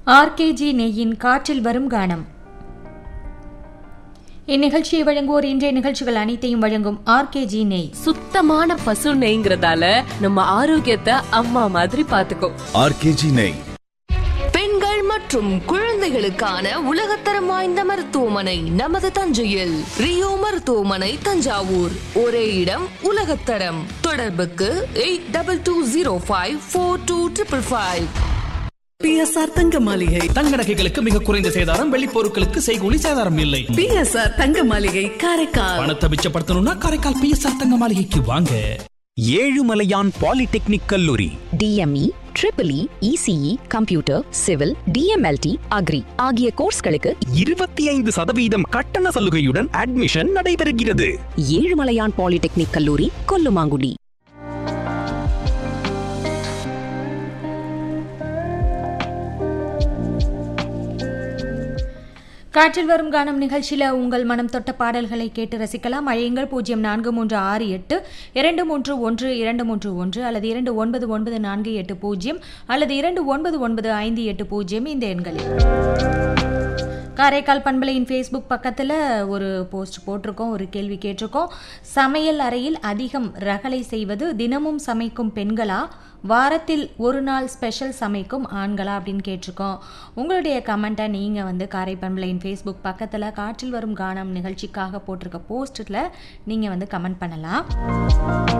RKG நெய்யின் காற்றில் வரும் கானம் இந்நிகழ்ச்சியை வழங்குவோர் இன்றைய நிகழ்ச்சிகள் அனைத்தையும் வழங்கும் ஆர்கேஜி நெய் சுத்தமான பசு நெய்ங்கிறதால நம்ம ஆரோக்கியத்தை அம்மா மாதிரி பாத்துக்கோ ஆர்கேஜி நெய் பெண்கள் மற்றும் குழந்தைகளுக்கான உலகத்தரம் வாய்ந்த மருத்துவமனை நமது தஞ்சையில் ரியோ மருத்துவமனை தஞ்சாவூர் ஒரே இடம் உலகத்தரம் தொடர்புக்கு eight double two zero five four two triple five PSR Thanga Maligai தங்க நகைகளுக்கு மிக குறைந்த சேதாரம் வெள்ளி பொருட்களுக்கு செய்கூலி சேதாரம் இல்லை பிஎஸ்ஆர் தங்க மாளிகை காரைக்கால் பணத்தை மிச்சப்படுத்தணும்னா காரைக்கால் பிஎஸ்ஆர் தங்க மாளிகைக்கு வாங்க ஏழுமலையான் பாலிடெக்னிக் கல்லூரி DME triple E ECE computer civil DMLT agri ஆகிய கோர்ஸ்களுக்கு இருபத்தி ஐந்து சதவீதம் கட்டண சலுகையுடன் அட்மிஷன் நடைபெறுகிறது ஏழுமலையான் பாலிடெக்னிக் கல்லூரி கொல்லுமாங்குடி காற்றில் வரும் கானம் நிகழ்ச்சியில் உங்கள் மனம் தொட்ட பாடல்களை கேட்டு ரசிக்கலாம் அழையுங்கள் பூஜ்ஜியம் நான்கு மூன்று ஆறு எட்டு இரண்டு மூன்று ஒன்று இரண்டு மூன்று ஒன்று அல்லது இரண்டு ஒன்பது ஒன்பது நான்கு எட்டு பூஜ்ஜியம் அல்லது இரண்டு ஒன்பது ஒன்பது ஐந்து எட்டு பூஜ்ஜியம் இந்த எண்களில் காரைக்கால் பண்பலையின் ஃபேஸ்புக் பக்கத்தில் ஒரு போஸ்ட் போட்டிருக்கோம் ஒரு கேள்வி கேட்டிருக்கோம் சமையல் அறையில் அதிகம் ரகளை செய்வது தினமும் சமைக்கும் பெண்களா வாரத்தில் ஒரு நாள் ஸ்பெஷல் சமைக்கும் ஆண்களா அப்படின்னு கேட்டிருக்கோம் உங்களுடைய கமெண்ட்டை நீங்கள் வந்து காரை பண்பலையின் ஃபேஸ்புக் பக்கத்தில் காற்றில் வரும் கானம் நிகழ்ச்சிக்காக போட்டிருக்க போஸ்ட்டில் நீங்கள் வந்து கமெண்ட் பண்ணலாம்